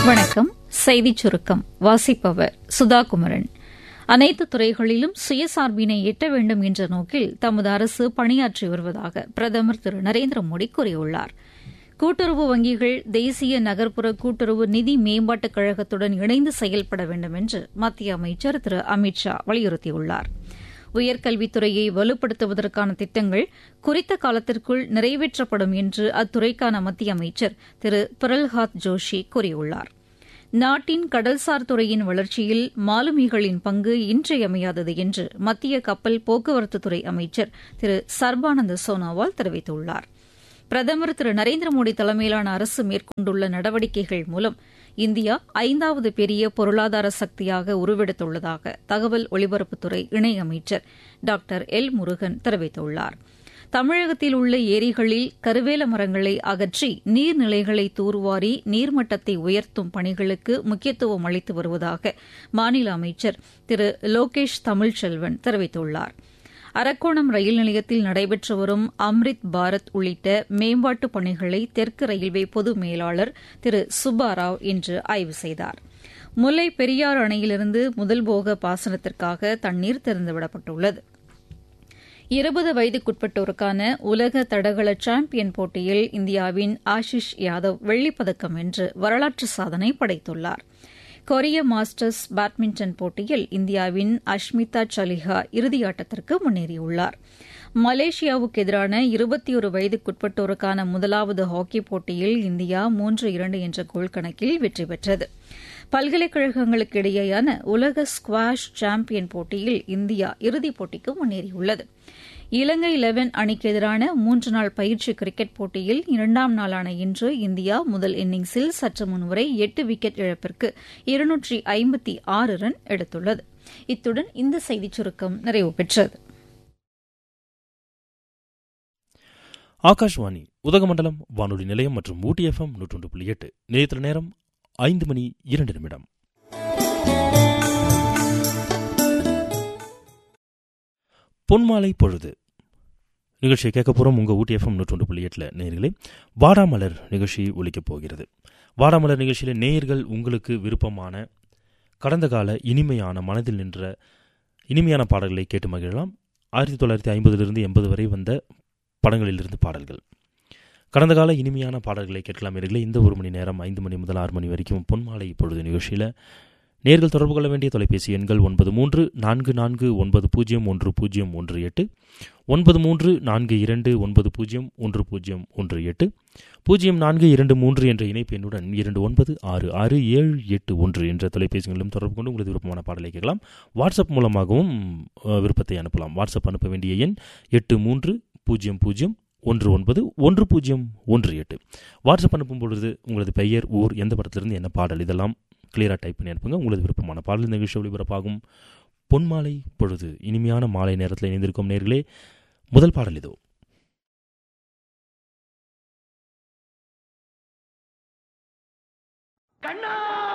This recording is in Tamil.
வணக்கம் செய்திச் சுருக்கம் வாசிப்பவர் சுதா குமரன் அனைத்து துறைகளிலும் சுயசார்பினை எட்ட வேண்டும் என்ற நோக்கில் தமது அரசு பணியாற்றி வருவதாக பிரதமர் திரு நரேந்திர மோடி கூறியுள்ளார் கூட்டுறவு வங்கிகள் தேசிய நகர்ப்புற கூட்டுறவு நிதி மேம்பாட்டுக் கழகத்துடன் இணைந்து செயல்பட வேண்டும் என்று மத்திய அமைச்சர் திரு அமித் ஷா வலியுறுத்தியுள்ளார் உயர்கல்வித்துறையை வலுப்படுத்துவதற்கான திட்டங்கள் குறித்த காலத்திற்குள் நிறைவேற்றப்படும் என்று அத்துறைக்கான மத்திய அமைச்சர் திரு பிரல்ஹாத் ஜோஷி கூறியுள்ளார் நாட்டின் கடல்சார் துறையின் வளர்ச்சியில் மாலுமிகளின் பங்கு இன்றியமையாதது என்று மத்திய கப்பல் போக்குவரத்துத்துறை அமைச்சர் திரு சர்பானந்த சோனோவால் தெரிவித்துள்ளார் பிரதமர் திரு நரேந்திர மோடி தலைமையிலான அரசு மேற்கொண்டுள்ள நடவடிக்கைகள் மூலம் இந்தியா ஐந்தாவது பெரிய பொருளாதார சக்தியாக உருவெடுத்துள்ளதாக தகவல் ஒலிபரப்புத்துறை இணையமைச்சர் டாக்டர் எல் முருகன் தெரிவித்துள்ளார் தமிழகத்தில் உள்ள ஏரிகளில் கருவேல மரங்களை அகற்றி நீர்நிலைகளை தூர்வாரி நீர்மட்டத்தை உயர்த்தும் பணிகளுக்கு முக்கியத்துவம் அளித்து வருவதாக மாநில அமைச்சர் திரு லோகேஷ் தமிழ்ச்செல்வன் தெரிவித்துள்ளாா் அரக்கோணம் ரயில் நிலையத்தில் நடைபெற்று வரும் அம்ரித் பாரத் உள்ளிட்ட மேம்பாட்டுப் பணிகளை தெற்கு ரயில்வே பொது மேலாளர் திரு சுப்பாராவ் இன்று ஆய்வு செய்தார் முல்லை பெரியாறு அணையிலிருந்து முதல் போக பாசனத்திற்காக தண்ணீர் திறந்துவிடப்பட்டுள்ளது இருபது வயதுக்குட்பட்டோருக்கான உலக தடகள சாம்பியன் போட்டியில் இந்தியாவின் ஆஷிஷ் யாதவ் வெள்ளிப்பதக்கம் வென்று வரலாற்று சாதனை படைத்துள்ளாா் கொரிய மாஸ்டர்ஸ் பேட்மிண்டன் போட்டியில் இந்தியாவின் அஷ்மிதா சலிஹா இறுதியாட்டத்திற்கு முன்னேறியுள்ளார் மலேசியாவுக்கு எதிரான இருபத்தி ஒரு வயதுக்குட்பட்டோருக்கான முதலாவது ஹாக்கி போட்டியில் இந்தியா மூன்று இரண்டு என்ற கோல் கணக்கில் வெற்றி பெற்றது பல்கலைக்கழகங்களுக்கு இடையேயான உலக ஸ்குவாஷ் சாம்பியன் போட்டியில் இந்தியா இறுதிப் போட்டிக்கு முன்னேறியுள்ளது இலங்கை லெவன் அணிக்கு எதிரான மூன்று நாள் பயிற்சி கிரிக்கெட் போட்டியில் இரண்டாம் நாளான இன்று இந்தியா முதல் இன்னிங்ஸில் சற்று முன்வரை எட்டு விக்கெட் இழப்பிற்கு இருநூற்றி ஐம்பத்தி ஆறு ரன் எடுத்துள்ளது இத்துடன் இந்த செய்திச் சுருக்கம் நிறைவு பெற்றது ஆகாஷ்வாணி உதகமண்டலம் வானொலி நிலையம் மற்றும் ஊட்டி எஃப்எம் நூற்றொன்று புள்ளி எட்டு நேற்று நேரம் ஐந்து மணி இரண்டு நிமிடம் பொன்மாலை பொழுது நிகழ்ச்சியை கேட்க போகிறோம் உங்கள் ஊட்டி எஃப்எம் நூற்றொன்று புள்ளி எட்டில் நேர்களே வாடாமலர் நிகழ்ச்சி ஒழிக்கப் போகிறது வாடாமலர் நிகழ்ச்சியில் நேயர்கள் உங்களுக்கு விருப்பமான கடந்த கால இனிமையான மனதில் நின்ற இனிமையான பாடல்களை கேட்டு மகிழலாம் ஆயிரத்தி தொள்ளாயிரத்தி ஐம்பதிலிருந்து எண்பது வரை வந்த படங்களிலிருந்து பாடல்கள் கடந்த கால இனிமையான பாடல்களை கேட்கலாம் நேர்களே இந்த ஒரு மணி நேரம் ஐந்து மணி முதல் ஆறு மணி வரைக்கும் பொன்மாலை இப்பொழுது நிகழ்ச்சியில் நேர்கள் தொடர்பு கொள்ள வேண்டிய தொலைபேசி எண்கள் ஒன்பது மூன்று நான்கு நான்கு ஒன்பது பூஜ்ஜியம் ஒன்று பூஜ்ஜியம் ஒன்று எட்டு ஒன்பது மூன்று நான்கு இரண்டு ஒன்பது பூஜ்ஜியம் ஒன்று பூஜ்ஜியம் ஒன்று எட்டு பூஜ்ஜியம் நான்கு இரண்டு மூன்று என்ற இணைப்பு எண்ணுடன் இரண்டு ஒன்பது ஆறு ஆறு ஏழு எட்டு ஒன்று என்ற தொலைபேசிகளிலும் தொடர்பு கொண்டு உங்களது விருப்பமான பாடலை கேட்கலாம் வாட்ஸ்அப் மூலமாகவும் விருப்பத்தை அனுப்பலாம் வாட்ஸ்அப் அனுப்ப வேண்டிய எண் எட்டு மூன்று பூஜ்ஜியம் பூஜ்ஜியம் ஒன்று ஒன்பது ஒன்று பூஜ்ஜியம் ஒன்று எட்டு வாட்ஸ்அப் அனுப்பும் பொழுது உங்களது பெயர் ஊர் எந்த படத்திலிருந்து என்ன பாடல் இதெல்லாம் கிளியராக டைப் பண்ணி அனுப்புங்க உங்களது விருப்பமான பாடல் நிகழ்ச்சி ஒளிபரப்பாகும் பொன்மாலை பொழுது இனிமையான மாலை நேரத்தில் இணைந்திருக்கும் நேர்களே முதல் பாடல் இதோ கண்ணா